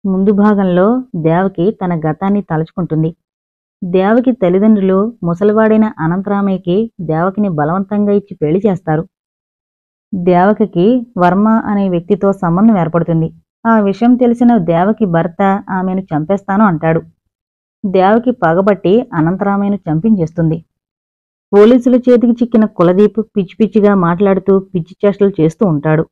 ముందు భాగంలో దేవకి తన గతాన్ని తలుచుకుంటుంది దేవకి తల్లిదండ్రులు ముసలివాడైన అనంతరామయ్యకి దేవకిని బలవంతంగా ఇచ్చి పెళ్లి చేస్తారు దేవకికి వర్మ అనే వ్యక్తితో సంబంధం ఏర్పడుతుంది ఆ విషయం తెలిసిన దేవకి భర్త ఆమెను చంపేస్తాను అంటాడు దేవకి పగబట్టి అనంతరామయ్యను చంపించేస్తుంది పోలీసుల చేతికి చిక్కిన కులదీప్ పిచ్చి పిచ్చిగా మాట్లాడుతూ పిచ్చి చేష్టలు చేస్తూ ఉంటాడు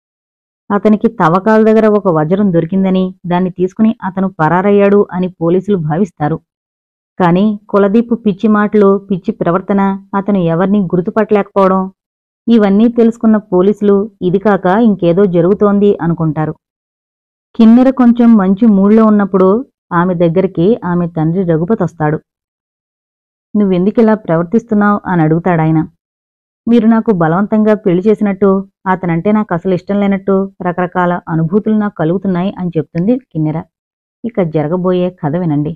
అతనికి తవ్వకాల దగ్గర ఒక వజ్రం దొరికిందని దాన్ని తీసుకుని అతను పరారయ్యాడు అని పోలీసులు భావిస్తారు కానీ కులదీప్ పిచ్చి మాటలు పిచ్చి ప్రవర్తన అతను ఎవరిని గుర్తుపట్టలేకపోవడం ఇవన్నీ తెలుసుకున్న పోలీసులు ఇది కాక ఇంకేదో జరుగుతోంది అనుకుంటారు కిన్నెర కొంచెం మంచి మూడ్లో ఉన్నప్పుడు ఆమె దగ్గరికి ఆమె తండ్రి రఘుపతి వస్తాడు నువ్వెందుకిలా ప్రవర్తిస్తున్నావు అని అడుగుతాడాయన మీరు నాకు బలవంతంగా పెళ్లి చేసినట్టు అతనంటే నాకు అసలు ఇష్టం లేనట్టు రకరకాల అనుభూతులు నాకు కలుగుతున్నాయి అని చెప్తుంది కిన్నెర ఇక జరగబోయే కథ వినండి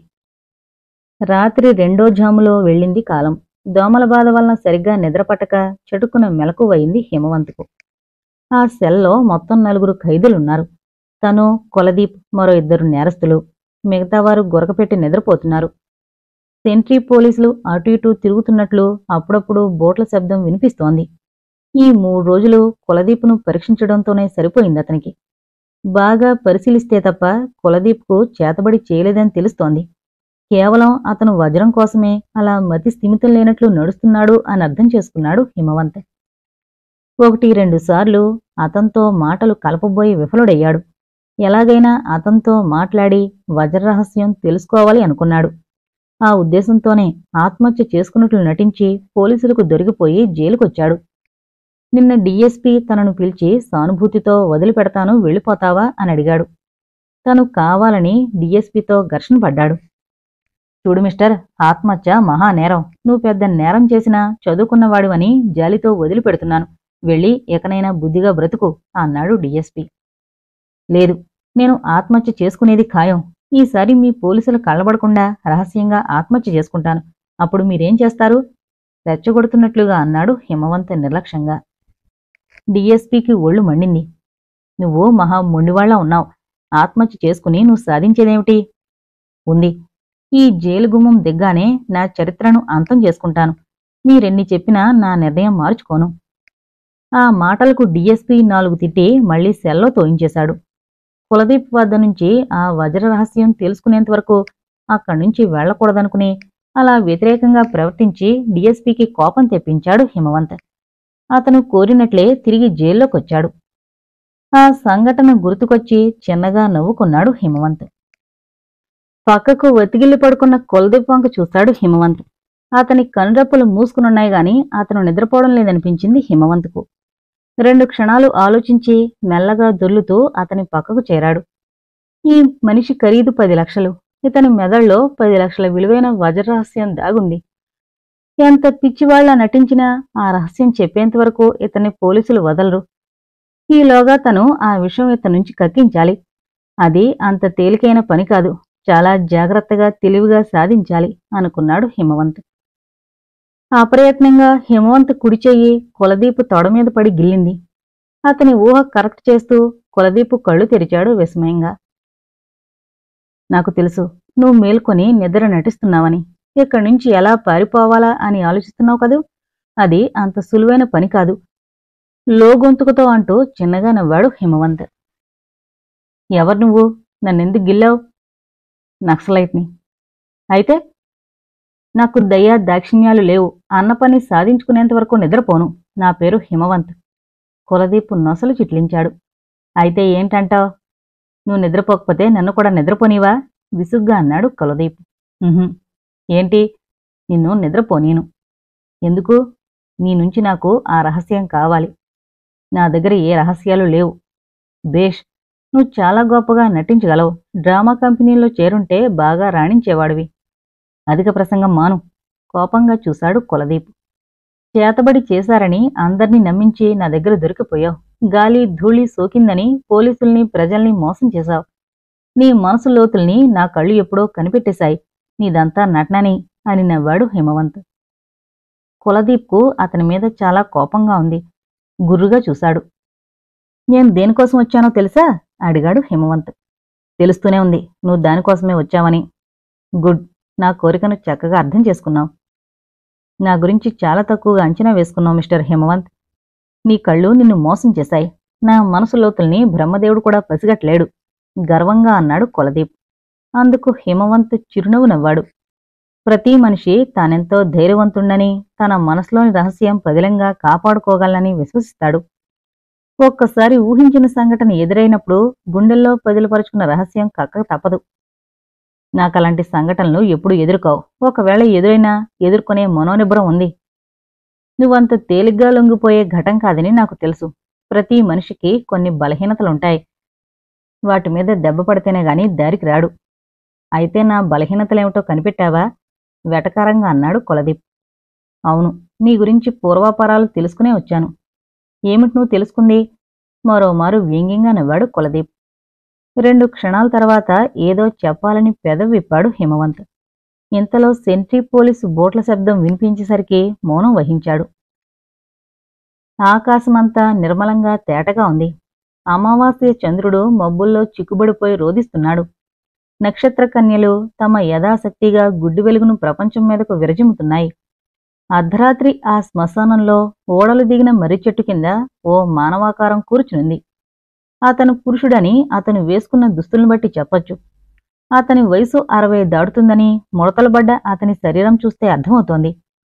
రాత్రి రెండో జాములో వెళ్ళింది కాలం దోమల బాధ వలన సరిగ్గా నిద్రపట్టక చటుక్కున మెలకువయింది హిమవంతుకు ఆ సెల్లో మొత్తం నలుగురు ఖైదీలున్నారు తను కొలదీప్ మరో ఇద్దరు నేరస్తులు మిగతావారు గురకపెట్టి నిద్రపోతున్నారు సెంట్రీ పోలీసులు అటు ఇటు తిరుగుతున్నట్లు అప్పుడప్పుడు బోట్ల శబ్దం వినిపిస్తోంది ఈ మూడు రోజులు కులదీప్ను పరీక్షించడంతోనే సరిపోయింది అతనికి బాగా పరిశీలిస్తే తప్ప కులదీప్కు చేతబడి చేయలేదని తెలుస్తోంది కేవలం అతను వజ్రం కోసమే అలా మతి స్థిమితం లేనట్లు నడుస్తున్నాడు అని అర్థం చేసుకున్నాడు హిమవంత్ ఒకటి రెండు సార్లు అతనితో మాటలు కలపబోయి విఫలుడయ్యాడు ఎలాగైనా అతనితో మాట్లాడి వజ్ర రహస్యం తెలుసుకోవాలి అనుకున్నాడు ఆ ఉద్దేశంతోనే ఆత్మహత్య చేసుకున్నట్లు నటించి పోలీసులకు దొరికిపోయి జైలుకొచ్చాడు నిన్న డీఎస్పీ తనను పిలిచి సానుభూతితో వదిలిపెడతాను వెళ్ళిపోతావా అని అడిగాడు తను కావాలని డీఎస్పీతో ఘర్షణ పడ్డాడు చూడు మిస్టర్ ఆత్మహత్య మహానేరం నువ్వు పెద్ద నేరం చేసినా చదువుకున్నవాడివని జాలితో వదిలిపెడుతున్నాను వెళ్ళి ఎకనైనా బుద్ధిగా బ్రతుకు అన్నాడు డీఎస్పీ లేదు నేను ఆత్మహత్య చేసుకునేది ఖాయం ఈసారి మీ పోలీసులు కళ్ళబడకుండా రహస్యంగా ఆత్మహత్య చేసుకుంటాను అప్పుడు మీరేం చేస్తారు రెచ్చగొడుతున్నట్లుగా అన్నాడు హిమవంత నిర్లక్ష్యంగా డీఎస్పీకి ఒళ్ళు మండింది నువ్వు మహా మొండివాళ్లా ఉన్నావు ఆత్మహత్య చేసుకుని నువ్వు సాధించేదేమిటి ఉంది ఈ జైలు గుమ్మం దిగ్గానే నా చరిత్రను అంతం చేసుకుంటాను మీరెన్ని చెప్పినా నా నిర్ణయం మార్చుకోను ఆ మాటలకు డీఎస్పీ నాలుగు తిట్టి మళ్లీ సెల్లో తోయించేశాడు కులదీప్ వద్ద నుంచి ఆ వజ్ర రహస్యం తెలుసుకునేంత వరకు అక్కడి నుంచి వెళ్లకూడదనుకుని అలా వ్యతిరేకంగా ప్రవర్తించి డీఎస్పీకి కోపం తెప్పించాడు హిమవంత్ అతను కోరినట్లే తిరిగి జైల్లోకొచ్చాడు ఆ సంఘటన గుర్తుకొచ్చి చిన్నగా నవ్వుకున్నాడు హిమవంత్ పక్కకు వెతిగిల్లి పడుకున్న కులదీప్ వంక చూస్తాడు హిమవంత్ అతని కనురెప్పలు మూసుకునున్నాయి గాని అతను నిద్రపోవడం లేదనిపించింది హిమవంత్కు రెండు క్షణాలు ఆలోచించి మెల్లగా దొర్లుతూ అతని పక్కకు చేరాడు ఈ మనిషి ఖరీదు పది లక్షలు ఇతని మెదడులో పది లక్షల విలువైన వజ్ర రహస్యం దాగుంది ఎంత పిచ్చివాళ్ల నటించినా ఆ రహస్యం చెప్పేంత వరకు ఇతన్ని పోలీసులు వదలరు ఈలోగా తను ఆ విషయం ఇతని నుంచి కక్కించాలి అది అంత తేలికైన పని కాదు చాలా జాగ్రత్తగా తెలివిగా సాధించాలి అనుకున్నాడు హిమవంత్ అప్రయత్నంగా హిమవంత్ కుడిచెయ్యి కులదీపు తొడ మీద పడి గిల్లింది అతని ఊహ కరెక్ట్ చేస్తూ కులదీపు కళ్ళు తెరిచాడు విస్మయంగా నాకు తెలుసు నువ్వు మేల్కొని నిద్ర నటిస్తున్నావని ఇక్కడి నుంచి ఎలా పారిపోవాలా అని ఆలోచిస్తున్నావు కదూ అది అంత సులువైన పని కాదు లోగొంతుకుతో అంటూ చిన్నగా నవ్వాడు హిమవంత్ ఎవరు నువ్వు నన్నెందుకు గిల్లావు నక్సలైట్ని అయితే నాకు దయ దాక్షిణ్యాలు లేవు అన్న పని సాధించుకునేంత వరకు నిద్రపోను నా పేరు హిమవంత్ కులదీప్ నొసలు చిట్లించాడు అయితే ఏంటంటావ్ నువ్వు నిద్రపోకపోతే నన్ను కూడా నిద్రపోనివా విసుగ్గా అన్నాడు కులదీప్ "ఉహుం. ఏంటి నిన్ను నిద్రపోనీను ఎందుకు నీ నుంచి నాకు ఆ రహస్యం కావాలి నా దగ్గర ఏ రహస్యాలు లేవు బేష్ నువ్వు చాలా గొప్పగా నటించగలవు డ్రామా కంపెనీలో చేరుంటే బాగా రాణించేవాడివి అధిక ప్రసంగం మాను కోపంగా చూశాడు కులదీప్ చేతబడి చేశారని అందర్నీ నమ్మించి నా దగ్గర దొరికిపోయావు గాలి ధూళి సోకిందని పోలీసుల్ని ప్రజల్ని మోసం చేశావు నీ మనసు లోతుల్ని నా కళ్ళు ఎప్పుడో కనిపెట్టేశాయి నీదంతా నటనని అని నవ్వాడు హిమవంత్ కులదీప్కు అతని మీద చాలా కోపంగా ఉంది గుర్రుగా చూశాడు నేను దేనికోసం వచ్చానో తెలుసా అడిగాడు హిమవంత్ తెలుస్తూనే ఉంది నువ్వు దానికోసమే వచ్చావని గుడ్ నా కోరికను చక్కగా అర్థం చేసుకున్నావు నా గురించి చాలా తక్కువగా అంచనా వేసుకున్నావు మిస్టర్ హిమవంత్ నీ కళ్ళు నిన్ను మోసం చేశాయి నా మనసు లోతుల్ని బ్రహ్మదేవుడు కూడా పసిగట్లేడు గర్వంగా అన్నాడు కులదీప్ అందుకు హిమవంత్ చిరునవ్వు నవ్వాడు ప్రతి మనిషి తానెంతో ధైర్యవంతుండని తన మనసులోని రహస్యం పదిలంగా కాపాడుకోగలనని విశ్వసిస్తాడు ఒక్కసారి ఊహించిన సంఘటన ఎదురైనప్పుడు గుండెల్లో పదిలపరుచుకున్న రహస్యం కక్క తప్పదు నాకలాంటి సంఘటనలు ఎప్పుడు ఎదుర్కోవు ఒకవేళ ఎదురైనా ఎదుర్కొనే మనోనిబ్రం ఉంది నువ్వంత తేలిగ్గా లొంగిపోయే ఘటం కాదని నాకు తెలుసు ప్రతి మనిషికి కొన్ని బలహీనతలుంటాయి వాటి మీద దెబ్బ పడితేనే గాని దారికి రాడు అయితే నా బలహీనతలేమిటో కనిపెట్టావా వెటకారంగా అన్నాడు కులదీప్ అవును నీ గురించి పూర్వాపరాలు తెలుసుకునే వచ్చాను ఏమిటి నువ్వు తెలుసుకుంది మరోమారు వ్యంగ్యంగా నవ్వాడు కులదీప్ రెండు క్షణాల తర్వాత ఏదో చెప్పాలని పెదవి విప్పాడు హిమవంత్ ఇంతలో సెంట్రీ పోలీసు బోట్ల శబ్దం వినిపించేసరికి మౌనం వహించాడు ఆకాశమంతా నిర్మలంగా తేటగా ఉంది అమావాస్య చంద్రుడు మబ్బుల్లో చిక్కుబడిపోయి రోదిస్తున్నాడు నక్షత్ర కన్యలు తమ యథాశక్తిగా గుడ్డి వెలుగును ప్రపంచం మీదకు విరజిమ్ముతున్నాయి అర్ధరాత్రి ఆ శ్మశానంలో ఓడలు దిగిన మర్రి చెట్టు కింద ఓ మానవాకారం కూర్చునుంది అతను పురుషుడని అతను వేసుకున్న దుస్తులను బట్టి చెప్పొచ్చు అతని వయసు అరవై దాటుతుందని ముడతలుబడ్డ అతని శరీరం చూస్తే అర్థమవుతోంది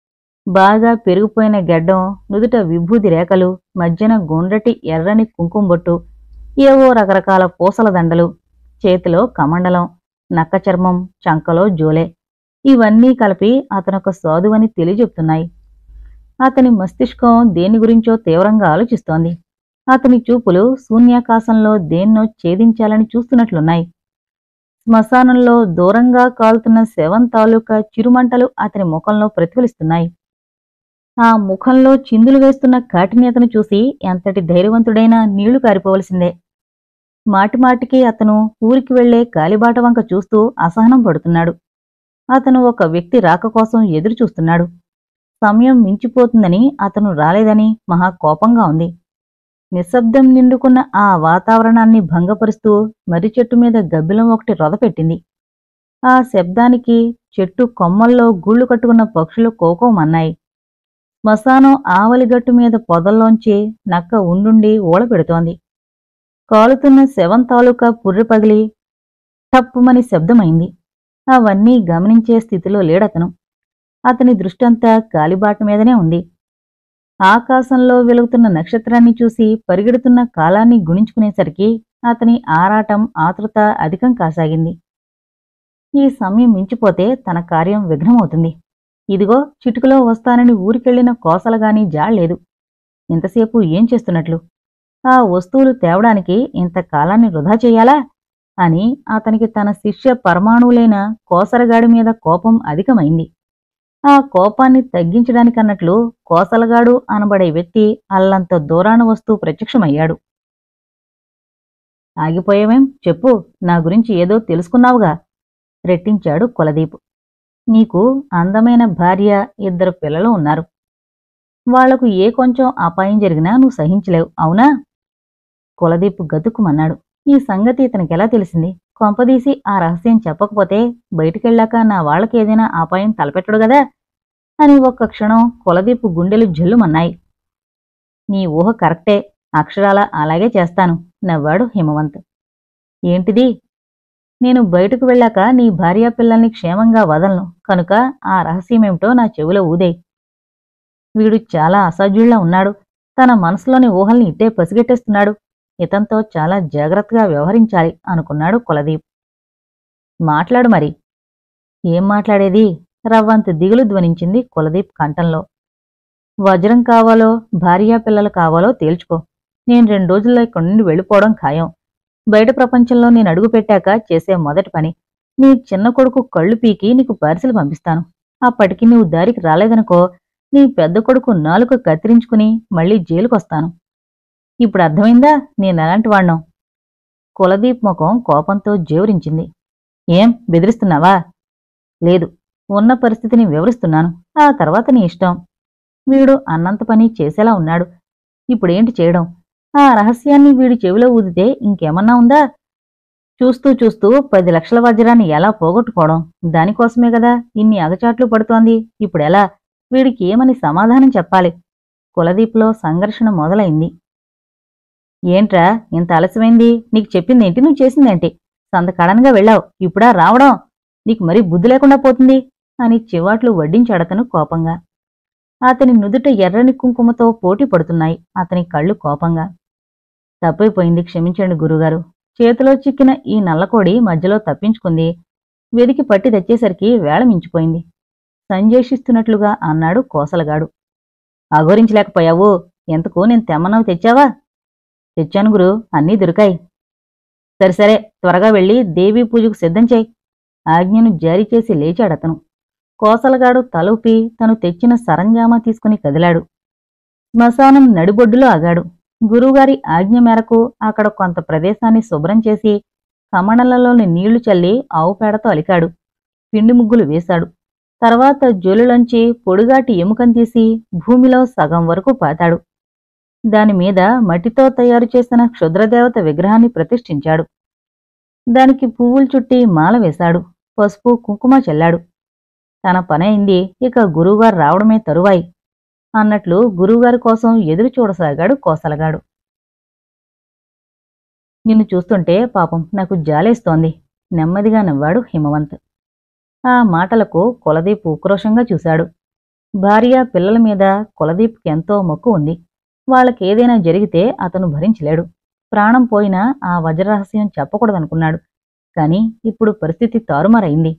బాగా పెరిగిపోయిన గెడ్డం నుదుట విభూది రేఖలు మధ్యన గుండ్రటి ఎర్రని కుంకుమ బొట్టు ఏవో రకరకాల పూసల దండలు చేతిలో కమండలం నక్క చర్మం చంకలో జోలే ఇవన్నీ కలిపి అతనొక సాధువని తెలియజెప్తున్నాయి అతని మస్తిష్కం దేని గురించో తీవ్రంగా ఆలోచిస్తోంది అతని చూపులు శూన్యాకాశంలో దేన్నో ఛేదించాలని చూస్తున్నట్లున్నాయి శ్మశానంలో దూరంగా కాలుతున్న శవం తాలూకా చిరుమంటలు అతని ముఖంలో ప్రతిఫలిస్తున్నాయి ఆ ముఖంలో చిందులు వేస్తున్న కాఠిన్యతను చూసి ఎంతటి ధైర్యవంతుడైనా నీళ్లు కారిపోవలసిందే మాటిమాటికి అతను ఊరికి వెళ్లే కాలిబాట వంక చూస్తూ అసహనం పడుతున్నాడు అతను ఒక వ్యక్తి రాక కోసం ఎదురు చూస్తున్నాడు సమయం మించిపోతుందని అతను రాలేదని మహా కోపంగా ఉంది నిశ్శబ్దం నిండుకున్న ఆ వాతావరణాన్ని భంగపరుస్తూ మర్రి చెట్టు మీద గబ్బిలం ఒకటి రొదపెట్టింది ఆ శబ్దానికి చెట్టు కొమ్మల్లో గూళ్లు కట్టుకున్న పక్షులు కోకోమన్నాయి శ్మశానం ఆవలిగట్టు మీద పొదల్లోంచి నక్క ఉండుండి ఊళపెడుతోంది కాలుతున్న శవం తాలూకా పుర్రి పగిలి టప్పుమని శబ్దమైంది అవన్నీ గమనించే స్థితిలో లేడతను అతని దృష్టంతా గాలిబాట మీదనే ఉంది ఆకాశంలో వెలుగుతున్న నక్షత్రాన్ని చూసి పరిగెడుతున్న కాలాన్ని గుణించుకునేసరికి అతని ఆరాటం ఆతృత అధికం కాసాగింది ఈ సమయం మించిపోతే తన కార్యం విఘ్నమవుతుంది ఇదిగో చిటుకులో వస్తానని ఊరికెళ్లిన కోసలగాని జాళ్లేదు ఇంతసేపు ఏం చేస్తున్నట్లు ఆ వస్తువులు తేవడానికి ఇంత కాలాన్ని వృధా చెయ్యాలా అని అతనికి తన శిష్య పరమాణువులైన కోసరగాడి మీద కోపం అధికమైంది ఆ కోపాన్ని తగ్గించడానికన్నట్లు కోసలగాడు అనబడే వ్యక్తి అల్లంత దూరాన వస్తూ ప్రత్యక్షమయ్యాడు ఆగిపోయావేం చెప్పు నా గురించి ఏదో తెలుసుకున్నావుగా రెట్టించాడు కులదీప్ నీకు అందమైన భార్య ఇద్దరు పిల్లలు ఉన్నారు వాళ్లకు ఏ కొంచెం అపాయం జరిగినా నువ్వు సహించలేవు అవునా కులదీప్ గతుక్కుమన్నాడు ఈ సంగతి ఇతనికి ఎలా తెలిసింది కొంపదీసి ఆ రహస్యం చెప్పకపోతే బయటికెళ్ళాక నా వాళ్ళకి ఏదైనా అపాయం తలపెట్టడు గదా అని ఒక్క క్షణం కులదీపు గుండెలు జల్లుమన్నాయి నీ ఊహ కరెక్టే అక్షరాల అలాగే చేస్తాను నవ్వాడు హిమవంత్ ఏంటిది నేను బయటకు వెళ్ళాక నీ భార్యా పిల్లల్ని క్షేమంగా వదలను కనుక ఆ రహస్యమేమిటో నా చెవిలో ఊదే వీడు చాలా అసాధ్యుల్లా ఉన్నాడు తన మనసులోని ఊహల్ని ఇట్టే పసిగట్టేస్తున్నాడు ఇతంతో చాలా జాగ్రత్తగా వ్యవహరించాలి అనుకున్నాడు కులదీప్ మాట్లాడు మరి ఏం మాట్లాడేది రవ్వంత దిగులు ధ్వనించింది కులదీప్ కంఠంలో వజ్రం కావాలో భార్యా పిల్లలు కావాలో తేల్చుకో నేను రెండు రోజుల్లో ఇక్కడి నుండి వెళ్ళిపోవడం ఖాయం బయట ప్రపంచంలో నేను అడుగు పెట్టాక చేసే మొదటి పని నీ చిన్న కొడుకు కళ్ళు పీకి నీకు పార్సిల్ పంపిస్తాను అప్పటికి నువ్వు దారికి రాలేదనుకో నీ పెద్ద కొడుకు నాలుక కత్తిరించుకుని మళ్ళీ జైలుకొస్తాను ఇప్పుడు అర్థమైందా నేనెలాంటి వాణ్ణో కులదీప్ ముఖం కోపంతో జేవరించింది ఏం బెదిరిస్తున్నావా లేదు ఉన్న పరిస్థితిని వివరిస్తున్నాను ఆ తర్వాత నీ ఇష్టం వీడు అన్నంత పని చేసేలా ఉన్నాడు ఇప్పుడేంటి చేయడం ఆ రహస్యాన్ని వీడి చెవిలో ఊదితే ఇంకేమన్నా ఉందా చూస్తూ చూస్తూ పది లక్షల వజ్రాన్ని ఎలా పోగొట్టుకోవడం దానికోసమే కదా ఇన్ని అగచాట్లు పడుతోంది ఇప్పుడెలా వీడికి ఏమని సమాధానం చెప్పాలి కులదీప్లో సంఘర్షణ మొదలైంది ఏంట్రా ఇంత ఆలస్యమైంది నీకు చెప్పిందేంటి నువ్వు చేసిందేంటి సందకడనగా వెళ్ళావు ఇప్పుడా రావడం నీకు మరీ బుద్ధి లేకుండా పోతుంది అని చివాట్లు వడ్డించాడతను కోపంగా అతని నుదుట ఎర్రని కుంకుమతో పోటీ పడుతున్నాయి అతని కళ్ళు కోపంగా తప్పైపోయింది క్షమించండి గురుగారు చేతిలో చిక్కిన ఈ నల్లకోడి మధ్యలో తప్పించుకుంది వెదికి పట్టి తెచ్చేసరికి వేళ మించిపోయింది సంజేషిస్తున్నట్లుగా అన్నాడు కోసలగాడు అఘోరించలేకపోయావు ఎంతకు నేను తెమ్మనవు తెచ్చావా తెచ్చాను గురు అన్నీ దొరికాయి సరే సరే త్వరగా వెళ్ళి దేవీ పూజకు సిద్ధం చేయి ఆజ్ఞను జారీ చేసి లేచాడతను కోసలగాడు తలూపి తను తెచ్చిన సరంజామా తీసుకుని కదిలాడు శ్మశానం నడిబొడ్డులో ఆగాడు గురువుగారి ఆజ్ఞ మేరకు అక్కడ కొంత ప్రదేశాన్ని శుభ్రం చేసి కమణలలోని నీళ్లు చల్లి ఆవు పేడతో అలికాడు పిండి ముగ్గులు వేశాడు తర్వాత జొలులోంచి పొడుగాటి ఎముకను తీసి భూమిలో సగం వరకు పాతాడు దానిమీద మట్టితో తయారు చేసిన క్షుద్రదేవత విగ్రహాన్ని ప్రతిష్ఠించాడు దానికి పువ్వులు చుట్టి మాల వేశాడు పసుపు కుంకుమ చల్లాడు తన పనైంది ఇక గురువుగారు రావడమే తరువాయి అన్నట్లు గురువుగారి కోసం ఎదురు చూడసాగాడు కోసలగాడు నిన్ను చూస్తుంటే పాపం నాకు జాలేస్తోంది నెమ్మదిగా నవ్వాడు హిమవంత్ ఆ మాటలకు కులదీప్ ఉక్రోషంగా చూశాడు భార్య పిల్లల మీద కులదీప్కి ఎంతో మొక్కు ఉంది వాళ్ళకేదైనా జరిగితే అతను భరించలేడు ప్రాణం పోయినా ఆ వజ్రరహస్యం చెప్పకూడదనుకున్నాడు కాని ఇప్పుడు పరిస్థితి తారుమారైంది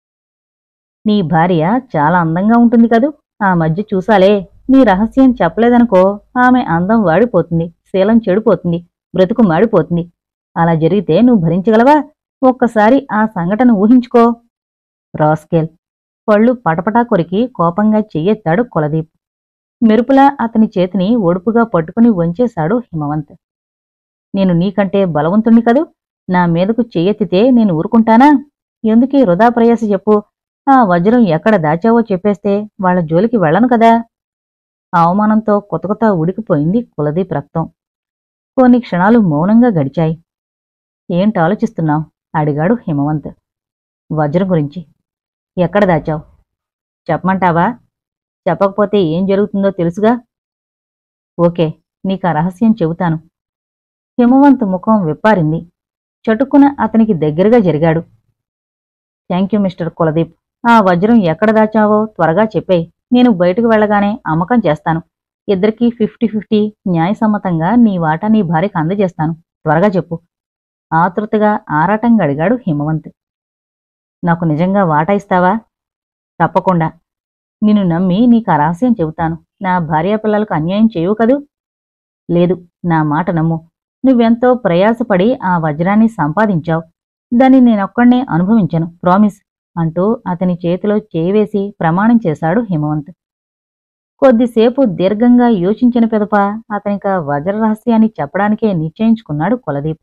నీ భార్య చాలా అందంగా ఉంటుంది కదూ ఆ మధ్య చూసాలే నీ రహస్యం చెప్పలేదనుకో ఆమె అందం వాడిపోతుంది శీలం చెడిపోతుంది బ్రతుకు మాడిపోతుంది అలా జరిగితే నువ్వు భరించగలవా ఒక్కసారి ఆ సంఘటన ఊహించుకో రాస్కెల్ పళ్ళు పటపటా కొరికి కోపంగా చెయ్యెత్తాడు కులదీప్ మెరుపులా అతని చేతిని ఒడుపుగా పట్టుకుని వంచేశాడు హిమవంత్ నేను నీకంటే బలవంతుణ్ణి కదూ నా మీదకు చెయ్యెత్తితే నేను ఊరుకుంటానా ఎందుకీ వృధా ప్రయాస చెప్పు ఆ వజ్రం ఎక్కడ దాచావో చెప్పేస్తే వాళ్ళ జోలికి వెళ్ళను కదా ఆ అవమానంతో కొత్త కొత్త ఉడికిపోయింది కులదీప్ రక్తం కొన్ని క్షణాలు మౌనంగా గడిచాయి ఏంటి ఆలోచిస్తున్నావు అడిగాడు హిమవంత్ వజ్రం గురించి ఎక్కడ దాచావు చెప్పమంటావా చెప్పకపోతే ఏం జరుగుతుందో తెలుసుగా ఓకే నీకు ఆ రహస్యం చెబుతాను హిమవంత్ ముఖం విప్పారింది చటుక్కున అతనికి దగ్గరగా జరిగాడు థ్యాంక్ యూ మిస్టర్ కులదీప్ ఆ వజ్రం ఎక్కడ దాచావో త్వరగా చెప్పేయ్ నేను బయటకు వెళ్ళగానే అమ్మకం చేస్తాను ఇద్దరికీ ఫిఫ్టీ ఫిఫ్టీ న్యాయసమ్మతంగా నీ వాటా నీ భార్యకు అందజేస్తాను త్వరగా చెప్పు ఆతృతగా ఆరాటంగా అడిగాడు హిమవంత్ నాకు నిజంగా వాటా ఇస్తావా తప్పకుండా నిన్ను నమ్మి నీకు ఆ రహస్యం చెబుతాను నా భార్యాపిల్లలకు అన్యాయం చేయవు కదూ లేదు నా మాట నమ్ము నువ్వెంతో ప్రయాసపడి ఆ వజ్రాన్ని సంపాదించావు దాన్ని నేనొక్కడే అనుభవించను ప్రామిస్ అంటూ అతని చేతిలో చేయివేసి ప్రమాణం చేశాడు హిమవంత్ కొద్దిసేపు దీర్ఘంగా యోచించిన పిదప అతనిక వజ్ర రహస్యాన్ని చెప్పడానికే నిశ్చయించుకున్నాడు కులదీప్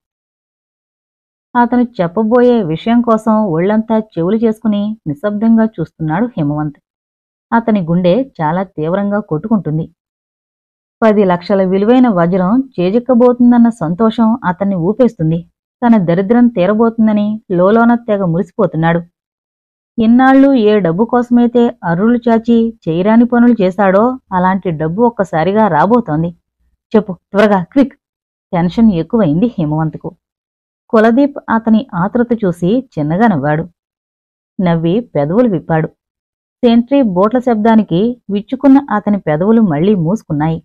అతను చెప్పబోయే విషయం కోసం ఒళ్లంతా చెవులు చేసుకుని నిశ్శబ్దంగా చూస్తున్నాడు హిమవంత్ అతని గుండె చాలా తీవ్రంగా కొట్టుకుంటుంది పది లక్షల విలువైన వజ్రం చేజిక్కబోతుందన్న సంతోషం అతన్ని ఊపేస్తుంది తన దరిద్రం తీరబోతుందని లోలోన తెగ మురిసిపోతున్నాడు ఇన్నాళ్ళు ఏ డబ్బు కోసమైతే అర్రులు చాచి చేయరాని పనులు చేశాడో అలాంటి డబ్బు ఒక్కసారిగా రాబోతోంది చెప్పు త్వరగా క్విక్ టెన్షన్ ఎక్కువైంది హిమవంత్కు కులదీప్ అతని ఆతృత చూసి చిన్నగా నవ్వాడు నవ్వి పెదవులు విప్పాడు సెంట్రీ బోట్ల శబ్దానికి విచ్చుకున్న అతని పెదవులు మళ్లీ మూసుకున్నాయి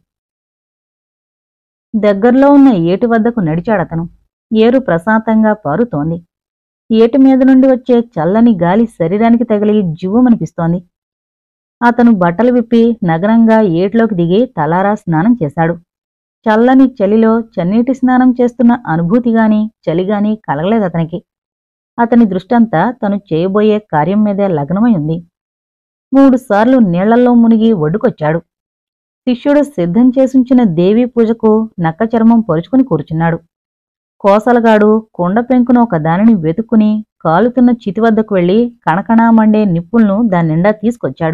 దగ్గర్లో ఉన్న ఏటి వద్దకు నడిచాడతను ఏరు ప్రశాంతంగా పారుతోంది ఏటి మీద నుండి వచ్చే చల్లని గాలి శరీరానికి తగిలి జివ్వుమనిపిస్తోంది అతను బట్టలు విప్పి నగరంగా ఏటిలోకి దిగి తలారా స్నానం చేశాడు చల్లని చలిలో చన్నీటి స్నానం చేస్తున్న అనుభూతిగాని చలిగాని కలగలేదతనికి అతని దృష్టంతా తను చేయబోయే కార్యం మీదే లగ్నమై ఉంది మూడుసార్లు నీళ్లలో మునిగి ఒడ్డుకొచ్చాడు శిష్యుడు సిద్ధం చేసుంచిన దేవీ పూజకు నక్క చర్మం పొరుచుకుని కూర్చున్నాడు కోసలగాడు కొండ పెంకున ఒక దానిని వెతుక్కుని కాలుతున్న చితి వద్దకు వెళ్లి కణకణా మండే నిప్పులను దాని నిండా తీసుకొచ్చాడు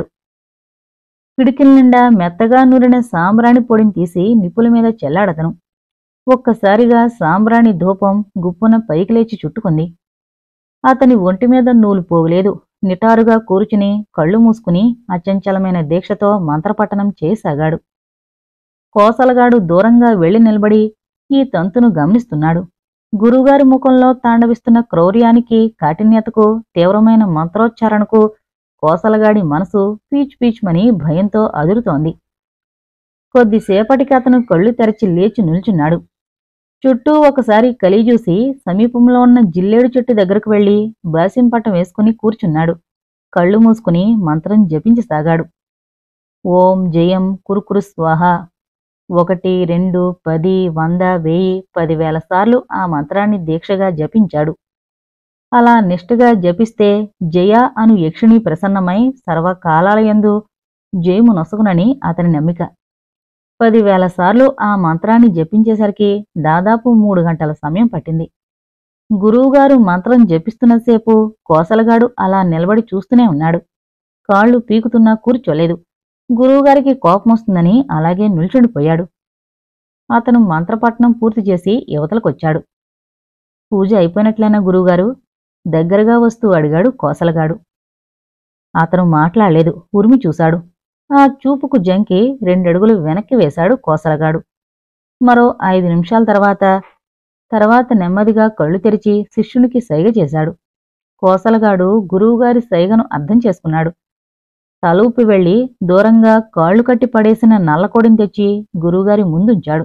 పిడికిల నిండా మెత్తగా నూరిన సాంబ్రాణి పొడిని తీసి నిప్పుల మీద చెల్లాడతను ఒక్కసారిగా సాంబ్రాణి ధూపం గుప్పున పైకి లేచి చుట్టుకుంది అతని ఒంటి మీద నూలు పోగులేదు నిటారుగా కూర్చుని కళ్ళు మూసుకుని అచంచలమైన దీక్షతో మంత్రపఠనం చేయసాగాడు కోసలగాడు దూరంగా వెళ్లి నిలబడి ఈ తంతును గమనిస్తున్నాడు గురువుగారి ముఖంలో తాండవిస్తున్న క్రౌర్యానికి కాఠిన్యతకు తీవ్రమైన మంత్రోచ్చారణకు కోసలగాడి మనసు పీచ్ పీచ్మని భయంతో అదురుతోంది కొద్దిసేపటికి అతను కళ్ళు తెరచి లేచి నిల్చున్నాడు చుట్టూ ఒకసారి కలిజూసి సమీపంలో ఉన్న జిల్లేడు చెట్టు దగ్గరకు వెళ్లి బాసింపట్టం వేసుకుని కూర్చున్నాడు కళ్ళు మూసుకుని మంత్రం జపించసాగాడు ఓం జయం కురుకురు స్వాహ ఒకటి రెండు పది వంద వెయ్యి పదివేల సార్లు ఆ మంత్రాన్ని దీక్షగా జపించాడు అలా నిష్ఠగా జపిస్తే జయ అను యక్షిణి ప్రసన్నమై సర్వకాలాలయందు జయము నొసగునని అతని నమ్మిక పదివేల సార్లు ఆ మంత్రాన్ని జపించేసరికి దాదాపు మూడు గంటల సమయం పట్టింది గురువుగారు మంత్రం జపిస్తున్నసేపు కోసలగాడు అలా నిలబడి చూస్తూనే ఉన్నాడు కాళ్ళు పీకుతున్నా కూర్చోలేదు గురువుగారికి కోపం వస్తుందని అలాగే నిల్చుండిపోయాడు అతను మంత్రపట్నం పూర్తి చేసి యువతలకొచ్చాడు పూజ అయిపోయినట్లేనా గురువుగారు దగ్గరగా వస్తూ అడిగాడు కోసలగాడు అతను మాట్లాడలేదు ఉరిమి చూశాడు ఆ చూపుకు జంకి రెండడుగులు వెనక్కి వేశాడు కోసలగాడు మరో ఐదు నిమిషాల తర్వాత తర్వాత నెమ్మదిగా కళ్ళు తెరిచి శిష్యునికి సైగ చేశాడు కోసలగాడు గురువుగారి సైగను అర్థం చేసుకున్నాడు తలూపి వెళ్లి దూరంగా కాళ్ళు కట్టి పడేసిన నల్లకొడిని తెచ్చి గురువుగారి ముందుంచాడు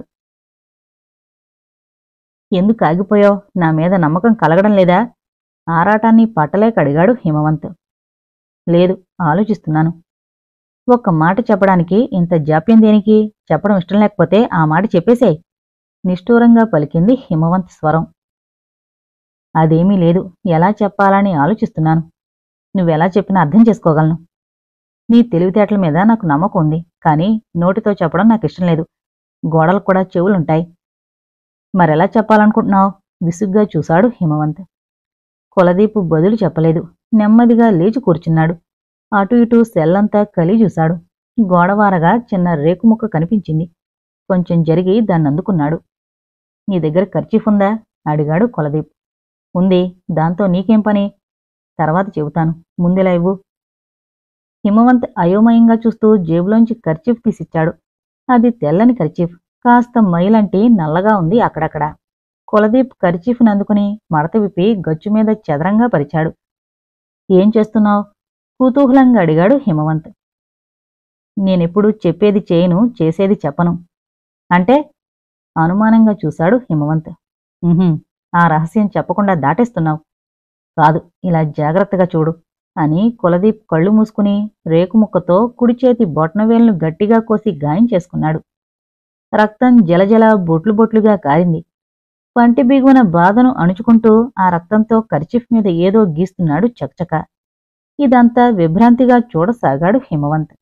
ఎందుకు ఆగిపోయావు నా మీద నమ్మకం కలగడం లేదా ఆరాటాన్ని పట్టలేక అడిగాడు హిమవంత్ లేదు ఆలోచిస్తున్నాను ఒక్క మాట చెప్పడానికి ఇంత జాప్యం దేనికి చెప్పడం ఇష్టం లేకపోతే ఆ మాట చెప్పేసేయ్ నిష్ఠూరంగా పలికింది హిమవంత్ స్వరం అదేమీ లేదు ఎలా చెప్పాలని ఆలోచిస్తున్నాను నువ్వెలా చెప్పినా అర్థం చేసుకోగలను నీ తెలివితేటల మీద నాకు నమ్మకం ఉంది కానీ నోటితో చెప్పడం నాకు ఇష్టం లేదు గోడలకు కూడా చెవులుంటాయి మరెలా చెప్పాలనుకుంటున్నావు విసుగ్గా చూశాడు హిమవంత్ కులదీపు బదులు చెప్పలేదు నెమ్మదిగా లేచి కూర్చున్నాడు అటు ఇటు సెల్లంతా కలి చూశాడు గోడవారగా చిన్న రేకుముక్క కనిపించింది కొంచెం జరిగి దాన్ని అందుకున్నాడు నీ దగ్గర ఖర్చీఫ్ ఉందా అడిగాడు కులదీప్ ఉంది దాంతో నీకేం పని తర్వాత చెబుతాను ముందులా ఇవ్వు హిమవంత్ అయోమయంగా చూస్తూ జేబులోంచి ఖర్చీఫ్ తీసిచ్చాడు అది తెల్లని ఖర్చీఫ్ కాస్త మైలంటి నల్లగా ఉంది అక్కడక్కడ కులదీప్ ఖర్చీఫ్ని అందుకుని మడత విప్పి గచ్చు మీద చదరంగా పరిచాడు ఏం చేస్తున్నావు కుతూహలంగా అడిగాడు హిమవంత్ నేనెప్పుడు చెప్పేది చేయను చేసేది చెప్పను అంటే అనుమానంగా చూశాడు హిమవంత్ "ఉహుం, ఆ రహస్యం చెప్పకుండా దాటేస్తున్నావు కాదు ఇలా జాగ్రత్తగా చూడు అని కులదీప్ కళ్ళు మూసుకుని రేకుముక్కతో కుడి చేతి బొట్నవేలును గట్టిగా కోసి గాయం చేసుకున్నాడు రక్తం జలజల బొట్లు బొట్లుగా కారింది పంటి బిగువన బాధను అణుచుకుంటూ ఆ రక్తంతో కర్చీఫ్ మీద ఏదో గీస్తున్నాడు చకచక ఇదంతా విభ్రాంతిగా చూడసాగాడు హిమవంత్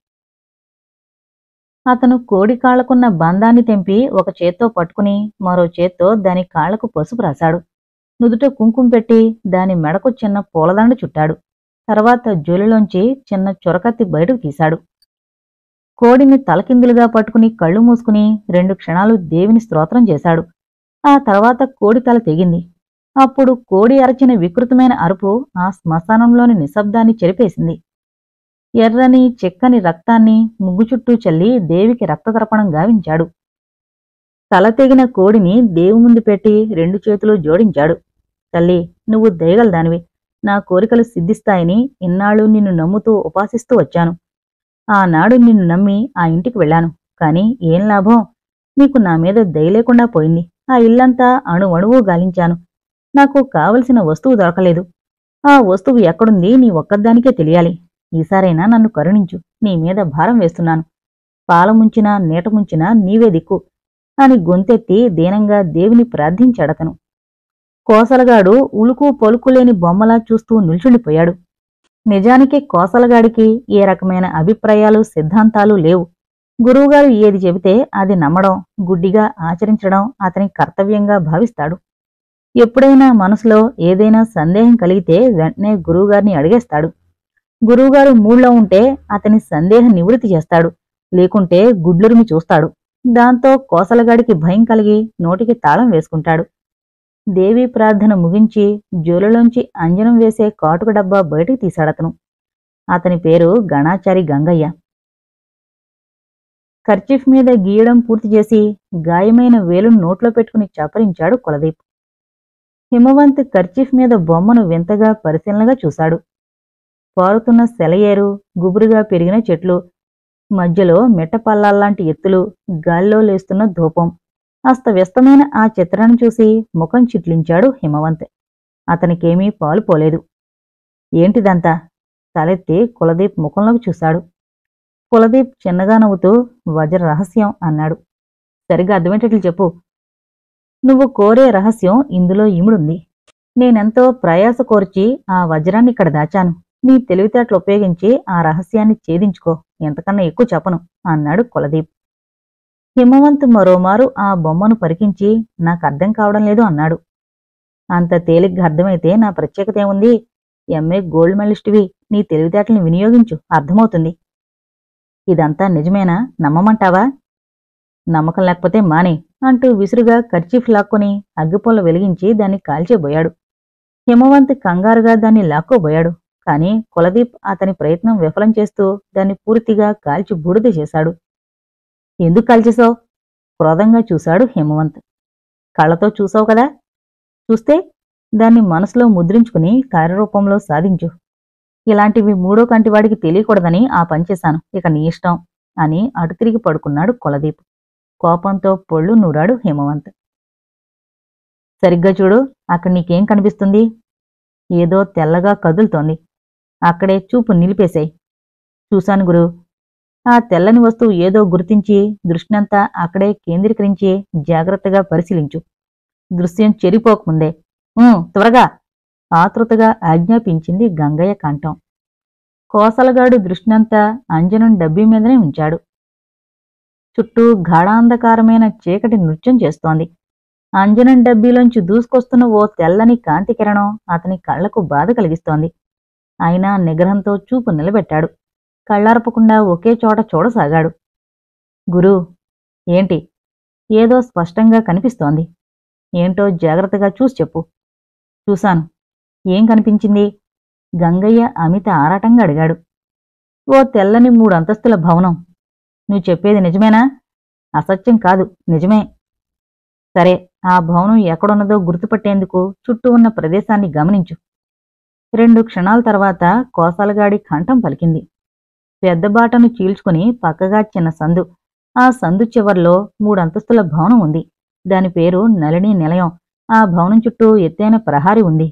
అతను కోడి కాళ్లకున్న బంధాన్ని తెంపి ఒక చేత్తో పట్టుకుని మరో చేత్తో దాని కాళ్లకు పసుపు రాశాడు నుదుట కుంకుమ పెట్టి దాని మెడకు చిన్న పూలదండ చుట్టాడు తర్వాత జోలిలోంచి చిన్న చొరకత్తి బయటకు తీశాడు కోడిని తలకిందులుగా పట్టుకుని కళ్ళు మూసుకుని రెండు క్షణాలు దేవిని స్తోత్రం చేశాడు ఆ తర్వాత కోడి తల తెగింది అప్పుడు కోడి అరచిన వికృతమైన అరుపు ఆ శ్మశానంలోని నిశ్శబ్దాన్ని చెరిపేసింది ఎర్రని చెక్కని రక్తాన్ని ముగ్గు చుట్టూ చల్లి దేవికి రక్తతర్పణం గావించాడు తల తెగిన కోడిని దేవి ముందు పెట్టి రెండు చేతులు జోడించాడు తల్లి నువ్వు దయగలదానివి నా కోరికలు సిద్ధిస్తాయని ఇన్నాళ్ళు నిన్ను నమ్ముతూ ఉపాసిస్తూ వచ్చాను ఆనాడు నిన్ను నమ్మి ఆ ఇంటికి వెళ్ళాను కాని ఏం లాభం నీకు నా మీద దయ లేకుండా పోయింది ఆ ఇల్లంతా అణు అణువు గాలించాను నాకు కావలసిన వస్తువు దొరకలేదు ఆ వస్తువు ఎక్కడుంది నీ ఒక్కదానికే తెలియాలి ఈసారైనా నన్ను కరుణించు నీ మీద భారం వేస్తున్నాను పాల ముంచినా నీట ముంచినా నీవే దిక్కు అని గొంతెత్తి దీనంగా దేవిని ప్రార్థించాడతను కోసలగాడు ఉలుకు పలుకు లేని బొమ్మలా చూస్తూ నిల్చుండిపోయాడు నిజానికి కోసలగాడికి ఏ రకమైన అభిప్రాయాలు సిద్ధాంతాలు లేవు గురువుగారు ఏది చెబితే అది నమ్మడం గుడ్డిగా ఆచరించడం అతని కర్తవ్యంగా భావిస్తాడు ఎప్పుడైనా మనసులో ఏదైనా సందేహం కలిగితే వెంటనే గురువుగారిని అడిగేస్తాడు గురువుగారు మూడ్లో ఉంటే అతని సందేహ నివృత్తి చేస్తాడు లేకుంటే గుడ్లురిమి చూస్తాడు దాంతో కోసలగాడికి భయం కలిగి నోటికి తాళం వేసుకుంటాడు దేవీ ప్రార్థన ముగించి జోలులోంచి అంజనం వేసే కాటుక డబ్బా బయటికి తీశాడతను అతని పేరు గణాచారి గంగయ్య కర్చీఫ్ మీద గీయడం పూర్తి చేసి గాయమైన వేలును నోట్లో పెట్టుకుని చపరించాడు కులదీప్ హిమవంత్ కర్చీఫ్ మీద బొమ్మను వింతగా పరిశీలనగా చూశాడు పారుతున్న సెలయేరు గుబురుగా పెరిగిన చెట్లు మధ్యలో మిట్టపల్లాల్లాంటి ఎత్తులు గాల్లో లేస్తున్న ధూపం అస్తవ్యస్తమైన ఆ చిత్రాన్ని చూసి ముఖం చిట్లించాడు హిమవంత్ అతనికేమీ పాలు పోలేదు ఏంటిదంతా తలెత్తి కులదీప్ ముఖంలోకి చూశాడు కులదీప్ చిన్నగా నవ్వుతూ వజ్ర రహస్యం అన్నాడు సరిగా అర్థమేటట్లు చెప్పు నువ్వు కోరే రహస్యం ఇందులో ఇముడుంది నేనెంతో ప్రయాస కోర్చి ఆ వజ్రాన్ని ఇక్కడ దాచాను నీ తెలివితేటలు ఉపయోగించి ఆ రహస్యాన్ని ఛేదించుకో ఎంతకన్నా ఎక్కువ చెప్పను అన్నాడు కులదీప్ హిమవంత్ మరోమారు ఆ బొమ్మను పరికించి నాకు అర్థం కావడం లేదు అన్నాడు అంత తేలిగ్గా అర్థమైతే నా ప్రత్యేకత ఏముంది ఎంఏ గోల్డ్ మెడలిస్టువి నీ తెలివితేటల్ని వినియోగించు అర్థమవుతుంది ఇదంతా నిజమేనా నమ్మమంటావా నమ్మకం లేకపోతే మానే అంటూ విసురుగా కర్చీఫ్ లాక్కొని అగ్గిపొల్ల వెలిగించి దాన్ని కాల్చేబోయాడు హిమవంత్ కంగారుగా దాన్ని లాక్కోబోయాడు కాని కులదీప్ అతని ప్రయత్నం విఫలం చేస్తూ దాన్ని పూర్తిగా కాల్చి బూడిద చేశాడు ఎందుకు కాల్చేశావు క్రోధంగా చూశాడు హిమవంత్ కళ్ళతో చూసావు కదా చూస్తే దాన్ని మనసులో ముద్రించుకుని కార్యరూపంలో సాధించు ఇలాంటివి మూడో కంటివాడికి తెలియకూడదని ఆ పనిచేశాను ఇక నీ ఇష్టం అని అటు తిరిగి పడుకున్నాడు కులదీప్ కోపంతో పొళ్ళు నూరాడు హిమవంత్ సరిగ్గా చూడు అక్కడ నీకేం కనిపిస్తుంది ఏదో తెల్లగా కదులుతోంది అక్కడే చూపు నిలిపేశాయి చూశాను గురు ఆ తెల్లని వస్తువు ఏదో గుర్తించి దృష్టినంతా అక్కడే కేంద్రీకరించి జాగ్రత్తగా పరిశీలించు దృశ్యం చెరిపోకముందే "ఊ, త్వరగా ఆతృతగా ఆజ్ఞాపించింది గంగయ్య కంఠం కోసలగాడు దృష్టినంతా అంజనం డబ్బీ మీదనే ఉంచాడు చుట్టూ గాఢాంధకారమైన చీకటి నృత్యం చేస్తోంది అంజనం డబ్బీలోంచి దూసుకొస్తున్న ఓ తెల్లని కాంతి కిరణం అతని కళ్లకు బాధ కలిగిస్తోంది అయినా నిగ్రహంతో చూపు నిలబెట్టాడు కళ్ళార్పకుండా ఒకే చోట చూడసాగాడు గురు ఏంటి ఏదో స్పష్టంగా కనిపిస్తోంది ఏంటో జాగ్రత్తగా చూసి చెప్పు చూశాను ఏం కనిపించింది గంగయ్య అమిత ఆరాటంగా అడిగాడు ఓ తెల్లని మూడు అంతస్తుల భవనం నువ్వు చెప్పేది నిజమేనా అసత్యం కాదు నిజమే సరే ఆ భవనం ఎక్కడున్నదో గుర్తుపట్టేందుకు చుట్టూ ఉన్న ప్రదేశాన్ని గమనించు రెండు క్షణాల తర్వాత కోసాలగాడి కంఠం పలికింది పెద్ద బాటను చీల్చుకుని పక్కగా చిన్న సందు ఆ సందు చివర్లో మూడంతస్తుల భవనం ఉంది దాని పేరు నళిని నిలయం ఆ భవనం చుట్టూ ఎత్తైన ప్రహారీ ఉంది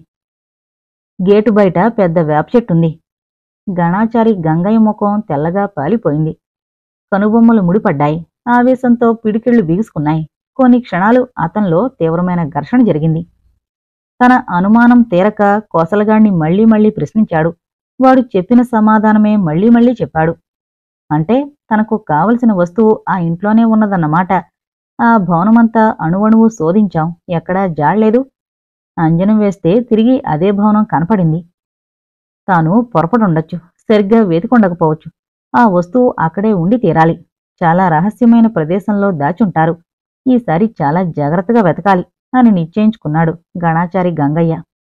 గేటు బయట పెద్ద వేప చెట్టుంది గణాచారి గంగయ్య ముఖం తెల్లగా పాలిపోయింది కనుబొమ్మలు ముడిపడ్డాయి ఆవేశంతో పిడికిళ్లు బిగుసుకున్నాయి కొన్ని క్షణాలు అతనిలో తీవ్రమైన ఘర్షణ జరిగింది తన అనుమానం తీరక కోసలగాడిని మళ్లీ మళ్లీ ప్రశ్నించాడు వాడు చెప్పిన సమాధానమే మళ్లీ మళ్లీ చెప్పాడు అంటే తనకు కావలసిన వస్తువు ఆ ఇంట్లోనే ఉన్నదన్నమాట ఆ భవనమంతా అణువణువు శోధించాం ఎక్కడా జాడలేదు అంజనం వేస్తే తిరిగి అదే భవనం కనపడింది తాను పొరపడుండొచ్చు సరిగ్గా వెతికొండకపోవచ్చు ఆ వస్తువు అక్కడే ఉండి తీరాలి చాలా రహస్యమైన ప్రదేశంలో దాచుంటారు ఈసారి చాలా జాగ్రత్తగా వెతకాలి అని నిశ్చయించుకున్నాడు గణాచారి గంగయ్య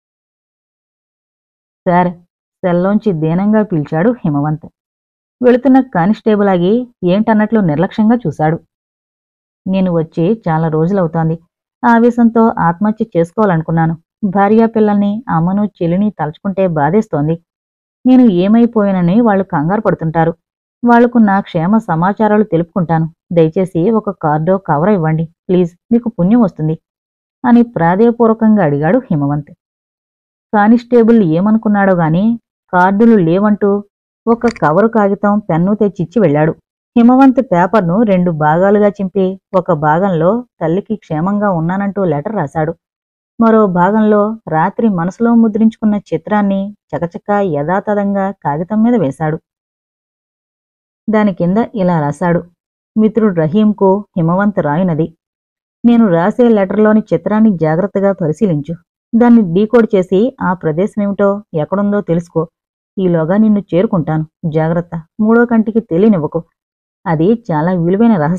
సార్ సెల్లోంచి దీనంగా పిలిచాడు హిమవంత్ వెళుతున్న కానిస్టేబుల్ ఆగి ఏంటన్నట్లు నిర్లక్ష్యంగా చూశాడు నేను వచ్చి చాలా రోజులవుతోంది ఆవేశంతో ఆత్మహత్య చేసుకోవాలనుకున్నాను భార్యా పిల్లల్ని అమ్మను చెల్లిని తలుచుకుంటే బాధేస్తోంది నేను ఏమైపోయానని వాళ్ళు కంగారు పడుతుంటారు వాళ్లకు నా క్షేమ సమాచారాలు తెలుపుకుంటాను దయచేసి ఒక కార్డో కవర్ ఇవ్వండి ప్లీజ్ మీకు పుణ్యం వస్తుంది అని ప్రాధేయపూర్వకంగా అడిగాడు హిమవంత్ కానిస్టేబుల్ ఏమనుకున్నాడో గాని కార్డులు లేవంటూ ఒక కవరు కాగితం పెన్ను తెచ్చిచ్చి వెళ్ళాడు హిమవంత్ పేపర్ను రెండు భాగాలుగా చింపి ఒక భాగంలో తల్లికి క్షేమంగా ఉన్నానంటూ లెటర్ రాశాడు మరో భాగంలో రాత్రి మనసులో ముద్రించుకున్న చిత్రాన్ని చకచక యథాతథంగా కాగితం మీద వేశాడు దాని కింద ఇలా రాశాడు మిత్రుడు రహీంకు హిమవంత్ రాయునది నేను రాసే లెటర్లోని చిత్రాన్ని జాగ్రత్తగా పరిశీలించు దాన్ని డీకోడ్ చేసి ఆ ప్రదేశమేమిటో ఎక్కడుందో తెలుసుకో ఈలోగా నిన్ను చేరుకుంటాను జాగ్రత్త మూడో కంటికి తెలియనివ్వకు అది చాలా విలువైన రహస్యం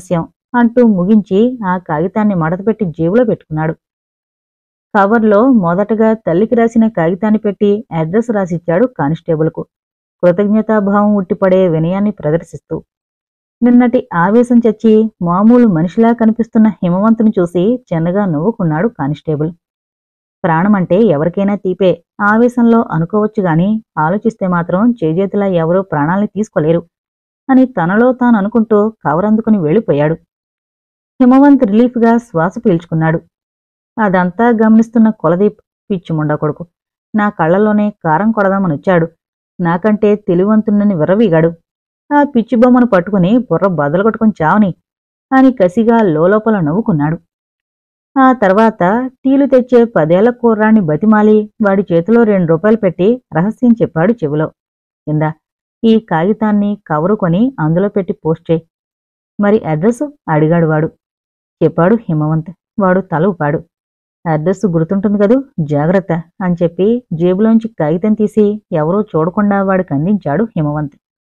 అంటూ ముగించి ఆ కాగితాన్ని మడతపెట్టి జేబులో పెట్టుకున్నాడు కవర్లో మొదటగా తల్లికి రాసిన కాగితాన్ని పెట్టి అడ్రస్ రాసిచ్చాడు కానిస్టేబుల్కు కృతజ్ఞతాభావం ఉట్టిపడే వినయాన్ని ప్రదర్శిస్తూ నిన్నటి ఆవేశం చచ్చి మామూలు మనిషిలా కనిపిస్తున్న హిమవంతుని చూసి చిన్నగా నవ్వుకున్నాడు కానిస్టేబుల్ ప్రాణమంటే ఎవరికైనా తీపే ఆవేశంలో అనుకోవచ్చు గాని ఆలోచిస్తే మాత్రం చేజేతులా ఎవరూ ప్రాణాల్ని తీసుకోలేరు అని తనలో తాను అనుకుంటూ కవరందుకుని వెళ్ళిపోయాడు హిమవంత్ రిలీఫ్గా శ్వాస పీల్చుకున్నాడు అదంతా గమనిస్తున్న కులదీప్ పిచ్చిముండా కొడుకు నా కళ్ళలోనే కారం కొడదామని వచ్చాడు నాకంటే తెలివంతున్నని విర్రవీగాడు ఆ పిచ్చి బొమ్మను పట్టుకుని బుర్ర బదలు కొట్టుకుని చావని అని కసిగా లోలోపల నవ్వుకున్నాడు ఆ తర్వాత టీలు తెచ్చే పదేళ్ల కుర్రాన్ని బతిమాలి వాడి చేతిలో రెండు రూపాయలు పెట్టి రహస్యం చెప్పాడు చెవిలో కింద ఈ కాగితాన్ని కవరు కొని అందులో పెట్టి పోస్ట్ చేయి మరి అడ్రస్ అడిగాడు వాడు చెప్పాడు హిమవంత్ వాడు తల ఊపాడు అడ్రస్ గుర్తుంటుంది కదూ జాగ్రత్త అని చెప్పి జేబులోంచి కాగితం తీసి ఎవరూ చూడకుండా వాడికి అందించాడు హిమవంత్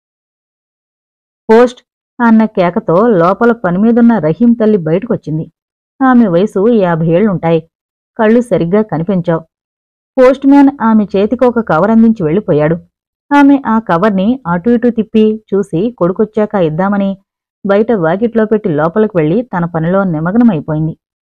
పోస్ట్ అన్న కేకతో లోపల పనిమీదున్న రహీం తల్లి బయటకొచ్చింది ఆమె వయసు యాభై ఏళ్లుంటాయి కళ్ళు సరిగ్గా కనిపించావు పోస్ట్ మ్యాన్ ఆమె చేతికి ఒక కవర్ అందించి వెళ్ళిపోయాడు ఆమె ఆ కవర్ని అటు ఇటు తిప్పి చూసి కొడుకొచ్చాక ఇద్దామని బయట వాకిట్లో పెట్టి లోపలికి వెళ్లి తన పనిలో నిమగ్నమైపోయింది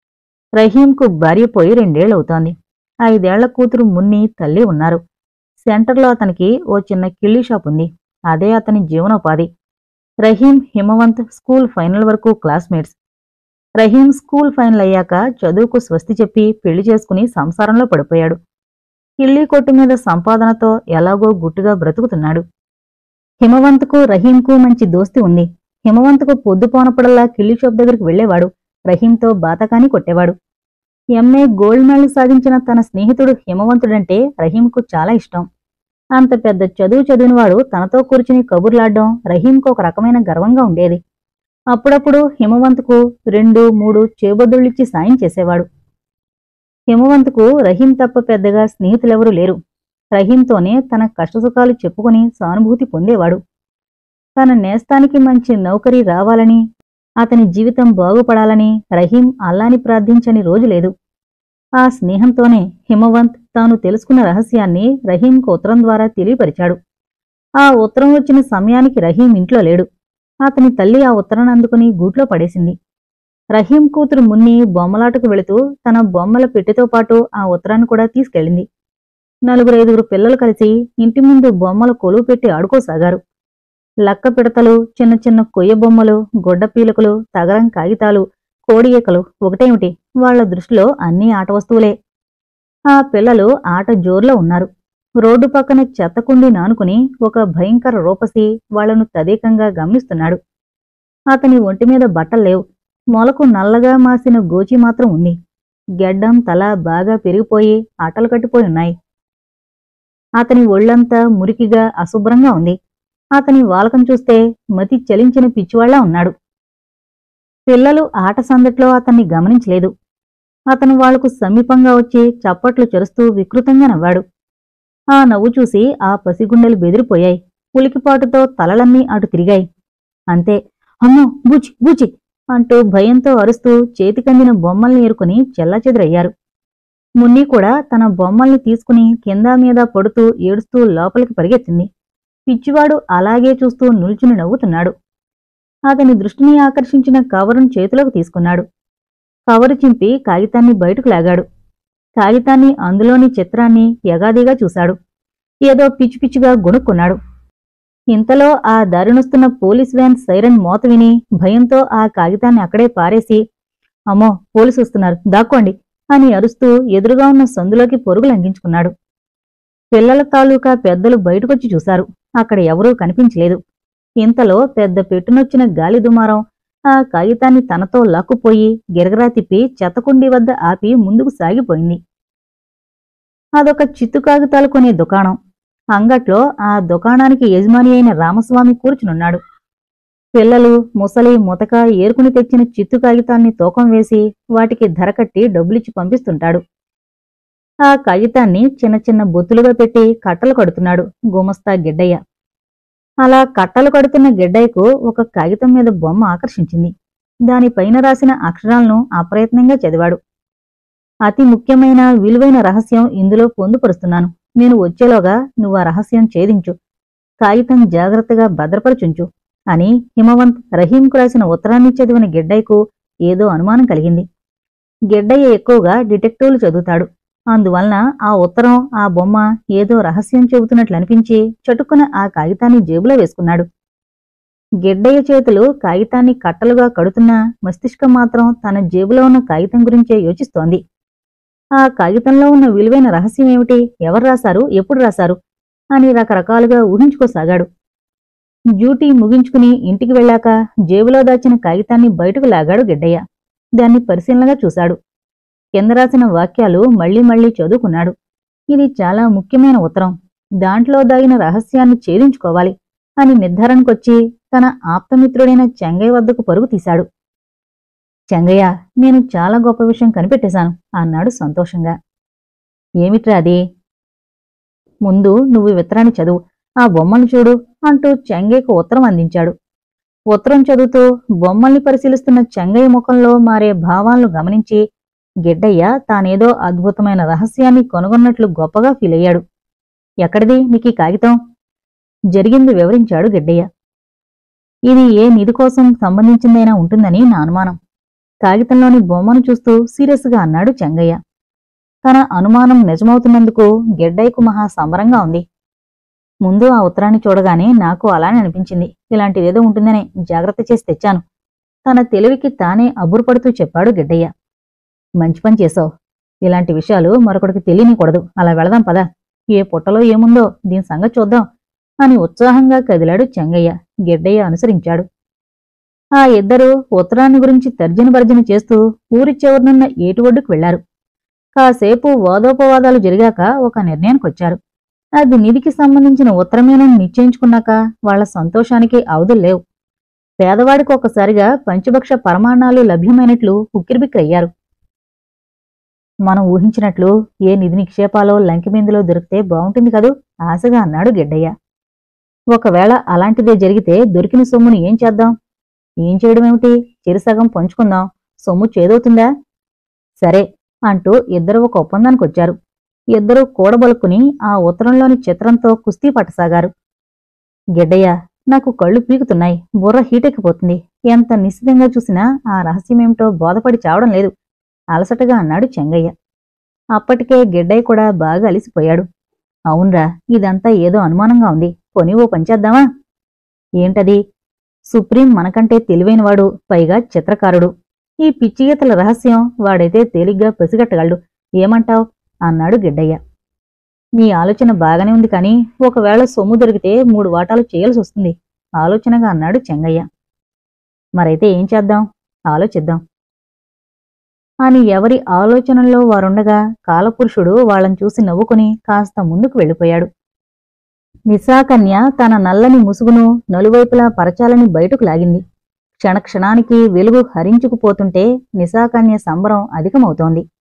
రహీంకు భార్య పోయి రెండేళ్లవుతోంది ఐదేళ్ల కూతురు మున్ని తల్లి ఉన్నారు సెంటర్లో అతనికి ఓ చిన్న కిళ్ళీ షాప్ ఉంది అదే అతని జీవనోపాధి రహీం హిమవంత్ స్కూల్ ఫైనల్ వరకు క్లాస్మేట్స్ రహీం స్కూల్ ఫైనల్ అయ్యాక చదువుకు స్వస్తి చెప్పి పెళ్లి చేసుకుని సంసారంలో పడిపోయాడు కిళ్ళీ కొట్టు మీద సంపాదనతో ఎలాగో గుట్టుగా బ్రతుకుతున్నాడు హిమవంత్కు రహీంకు మంచి దోస్తి ఉంది హిమవంత్కు పొద్దుపోనప్పుడల్లా కిళ్ళీ షాప్ దగ్గరికి వెళ్లేవాడు రహీంతో బాతకాని కొట్టేవాడు ఎంఏ గోల్డ్ మెడల్ సాధించిన తన స్నేహితుడు హిమవంతుడంటే రహీంకు చాలా ఇష్టం అంత పెద్ద చదువు చదివినవాడు తనతో కూర్చుని కబుర్లాడ్డం రహీంకు ఒక రకమైన గర్వంగా ఉండేది అప్పుడప్పుడు హిమవంత్కు రెండు మూడు చేబొద్దుళ్ళిచ్చి సాయం చేసేవాడు హిమవంత్కు రహీం తప్ప పెద్దగా స్నేహితులెవరూ లేరు రహీంతోనే తన కష్టసుఖాలు చెప్పుకుని సానుభూతి పొందేవాడు తన నేస్తానికి మంచి నౌకరీ రావాలని అతని జీవితం బాగుపడాలని రహీం అల్లాని ప్రార్థించని రోజు లేదు ఆ స్నేహంతోనే హిమవంత్ తాను తెలుసుకున్న రహస్యాన్ని రహీంకు ఉత్తరం ద్వారా తెలియపరిచాడు ఆ ఉత్తరం వచ్చిన సమయానికి రహీం ఇంట్లో లేడు అతని తల్లి ఆ ఉత్తరాన్ని అందుకుని గూట్లో పడేసింది రహీం కూతురు మున్ని బొమ్మలాటకు వెళుతూ తన బొమ్మల పెట్టెతో పాటు ఆ ఉత్తరాన్ని కూడా తీసుకెళ్ళింది నలుగురు ఐదుగురు పిల్లలు కలిసి ఇంటి ముందు బొమ్మల కొలువు పెట్టి ఆడుకోసాగారు లక్క పిడతలు చిన్న చిన్న కొయ్య బొమ్మలు గొడ్డ పీలకలు తగరం కాగితాలు కోడి ఈకలు ఒకటేమిటి వాళ్ల దృష్టిలో అన్నీ ఆట వస్తువులే ఆ పిల్లలు ఆట జోరులో ఉన్నారు రోడ్డు పక్కన చెత్తకుండి నానుకుని ఒక భయంకర రూపసి వాళ్లను తదేకంగా గమనిస్తున్నాడు అతని ఒంటి మీద బట్టల్లేవు మొలకు నల్లగా మాసిన గోచి మాత్రం ఉంది గెడ్డం తల బాగా పెరిగిపోయి అటలు కట్టిపోయి ఉన్నాయి అతని ఒళ్ళంతా మురికిగా అశుభ్రంగా ఉంది అతని వాలకం చూస్తే మతి చలించిన పిచ్చివాళ్లా ఉన్నాడు పిల్లలు ఆట సందట్లో అతన్ని గమనించలేదు అతను వాళ్లకు సమీపంగా వచ్చి చప్పట్లు చెరుస్తూ వికృతంగా నవ్వాడు ఆ నవ్వు చూసి ఆ పసిగుండెలు బెదిరిపోయాయి ఉలికిపాటుతో తలలన్నీ అటు తిరిగాయి అంతే అమ్మో బూచి బూచి అంటూ భయంతో అరుస్తూ చేతికందిన బొమ్మల్ని ఏరుకుని చెల్లాచెదురయ్యారు మున్ని కూడా తన బొమ్మల్ని తీసుకుని కింద మీద పడుతూ ఏడుస్తూ లోపలికి పరిగెత్తింది పిచ్చివాడు అలాగే చూస్తూ నిల్చుని నవ్వుతున్నాడు అతని దృష్టిని ఆకర్షించిన కవరును చేతిలోకి తీసుకున్నాడు కవరు చింపి కాగితాన్ని బయటకు లాగాడు కాగితాన్ని అందులోని చిత్రాన్ని యగాదిగా చూశాడు ఏదో పిచ్చి పిచ్చిగా గొణుక్కున్నాడు ఇంతలో ఆ దారినొస్తున్న పోలీస్ వ్యాన్ సైరన్ మోత విని భయంతో ఆ కాగితాన్ని అక్కడే పారేసి అమ్మో పోలీసు వస్తున్నారు దాక్కోండి అని అరుస్తూ ఎదురుగా ఉన్న సందులోకి పొరుగు లంఘించుకున్నాడు పిల్లల తాలూకా పెద్దలు బయటకొచ్చి చూశారు అక్కడ ఎవరూ కనిపించలేదు ఇంతలో పెద్ద పెట్టునొచ్చిన గాలి దుమారం ఆ కాగితాన్ని తనతో లాక్కుపోయి గిరగరా తిప్పి చెత్తకుండి వద్ద ఆపి ముందుకు సాగిపోయింది అదొక చిత్తు కాగితాలు కొనే దుకాణం అంగట్లో ఆ దుకాణానికి యజమాని అయిన రామస్వామి కూర్చునున్నాడు పిల్లలు ముసలి ముతక ఏరుకుని తెచ్చిన చిత్తు కాగితాల్ని తూకం వేసి వాటికి ధర కట్టి డబ్బులిచ్చి పంపిస్తుంటాడు ఆ కాగితాన్ని చిన్న చిన్న బొత్తులుగా పెట్టి కట్టలు కడుతున్నాడు గుమస్తా గిడ్డయ్య అలా కట్టలు కడుతున్న గిడ్డయ్యకు ఒక కాగితం మీద బొమ్మ ఆకర్షించింది దానిపైన రాసిన అక్షరాలను అప్రయత్నంగా చదివాడు అతి ముఖ్యమైన విలువైన రహస్యం ఇందులో పొందుపరుస్తున్నాను నేను వచ్చేలోగా నువ్వు ఆ రహస్యం ఛేదించు కాగితం జాగ్రత్తగా భద్రపరచుంచు అని హిమవంత్ రహీంకు రాసిన ఉత్తరాన్ని చదివిన గిడ్డయ్యకు ఏదో అనుమానం కలిగింది గిడ్డయ్య ఎక్కువగా డిటెక్టివ్లు చదువుతాడు అందువలన ఆ ఉత్తరం ఆ బొమ్మ ఏదో రహస్యం చెబుతున్నట్లు అనిపించి చటుక్కున ఆ కాగితాన్ని జేబులో వేసుకున్నాడు గిడ్డయ్య చేతులు కాగితాన్ని కట్టలుగా కడుతున్నా మస్తిష్కం మాత్రం తన జేబులో ఉన్న కాగితం గురించే యోచిస్తోంది ఆ కాగితంలో ఉన్న విలువైన రహస్యం ఏమిటి ఎవరు రాశారు ఎప్పుడు రాశారు అని రకరకాలుగా ఊహించుకోసాగాడు డ్యూటీ ముగించుకుని ఇంటికి వెళ్ళాక జేబులో దాచిన కాగితాన్ని బయటకు లాగాడు గిడ్డయ్య దాన్ని పరిశీలనగా చూశాడు కింద రాసిన వాక్యాలు మళ్లీ మళ్లీ చదువుకున్నాడు ఇది చాలా ముఖ్యమైన ఉత్తరం దాంట్లో దాగిన రహస్యాన్ని ఛేదించుకోవాలి అని నిర్ధారణకొచ్చి తన ఆప్తమిత్రుడైన చెంగయ్య వద్దకు పరుగు తీశాడు చెంగయ్య నేను చాలా గొప్ప విషయం కనిపెట్టేశాను అన్నాడు సంతోషంగా ఏమిట్రా అది ముందు నువ్వు ఈ విత్తనాన్ని చదువు ఆ బొమ్మను చూడు అంటూ చెంగయ్యకు ఉత్తరం అందించాడు ఉత్తరం చదువుతూ బొమ్మల్ని పరిశీలిస్తున్న చెంగయ్య ముఖంలో మారే భావాలను గమనించి గిడ్డయ్య తానేదో అద్భుతమైన రహస్యాన్ని కనుగొన్నట్లు గొప్పగా ఫీల్ అయ్యాడు ఎక్కడిది నీకీ కాగితం జరిగింది వివరించాడు గిడ్డయ్య ఇది ఏ నిధి కోసం సంబంధించిందైనా ఉంటుందని నా అనుమానం కాగితంలోని బొమ్మను చూస్తూ సీరియస్గా అన్నాడు చెంగయ్య తన అనుమానం నిజమవుతున్నందుకు గిడ్డయ్యకు మహా సంబరంగా ఉంది ముందు ఆ ఉత్తరాన్ని చూడగానే నాకు అలానే అనిపించింది ఇలాంటిదేదో ఉంటుందనే జాగ్రత్త చేసి తెచ్చాను తన తెలివికి తానే అబ్బురపడుతూ చెప్పాడు గిడ్డయ్య మంచి పని చేసావు ఇలాంటి విషయాలు మరొకడికి తెలియనికూడదు అలా వెళదాం పదా ఏ పుట్టలో ఏముందో దీని సంగతి చూద్దాం అని ఉత్సాహంగా కదిలాడు చెంగయ్య గిడ్డయ్య అనుసరించాడు ఆ ఇద్దరూ ఉత్తరాన్ని గురించి తర్జన భర్జన చేస్తూ ఊరి చివరనున్న ఏటి ఒడ్డుకు వెళ్లారు కాసేపు వాదోపవాదాలు జరిగాక ఒక నిర్ణయానికొచ్చారు అది నిధికి సంబంధించిన ఉత్తరమేనని నిశ్చయించుకున్నాక వాళ్ల సంతోషానికి అవధుల్లేవు పేదవాడికి ఒక్కసారిగా పంచభక్ష పరమాణాలు లభ్యమైనట్లు ఉక్కిరిబిక్కిరయ్యారు మనం ఊహించినట్లు ఏ నిధి నిక్షేపాలో లంకిమిందులో దొరికితే బావుంటుంది కదూ ఆశగా అన్నాడు గిడ్డయ్య ఒకవేళ అలాంటిదే జరిగితే దొరికిన సొమ్మును ఏం చేద్దాం ఏం చేయడమేమిటి చిరుసగం పంచుకుందాం సొమ్ము చేదవుతుందా సరే అంటూ ఇద్దరు ఒక ఒప్పందానికొచ్చారు ఇద్దరూ కూడబలుక్కుని ఆ ఉత్తరంలోని చిత్రంతో కుస్తీ పట్టసాగారు గిడ్డయ్య నాకు కళ్ళు పీకుతున్నాయి బుర్ర హీటెక్కిపోతుంది ఎంత నిశ్చితంగా చూసినా ఆ రహస్యమేమిటో బోధపడి చావడం లేదు అలసటగా అన్నాడు చెంగయ్య అప్పటికే గిడ్డయ్య కూడా బాగా అలిసిపోయాడు అవునరా ఇదంతా ఏదో అనుమానంగా ఉంది కొని ఓ పంచేద్దామా ఏంటది సుప్రీం మనకంటే తెలివైనవాడు పైగా చిత్రకారుడు ఈ పిచ్చిగీతల రహస్యం వాడైతే తేలిగ్గా పసిగట్టగలడు ఏమంటావ్ అన్నాడు గిడ్డయ్య నీ ఆలోచన బాగానే ఉంది కానీ ఒకవేళ సొమ్ము దొరికితే మూడు వాటాలు చేయాల్సి వస్తుంది ఆలోచనగా అన్నాడు చెంగయ్య మరైతే ఏం చేద్దాం ఆలోచిద్దాం అని ఎవరి ఆలోచనల్లో వారుండగా కాలపురుషుడు వాళ్ళని చూసి నవ్వుకుని కాస్త ముందుకు వెళ్ళిపోయాడు నిశాకన్య తన నల్లని ముసుగును నలువైపులా పరచాలని బయటకు లాగింది క్షణక్షణానికి వెలుగు హరించుకుపోతుంటే నిశాకన్య సంబరం అధికమవుతోంది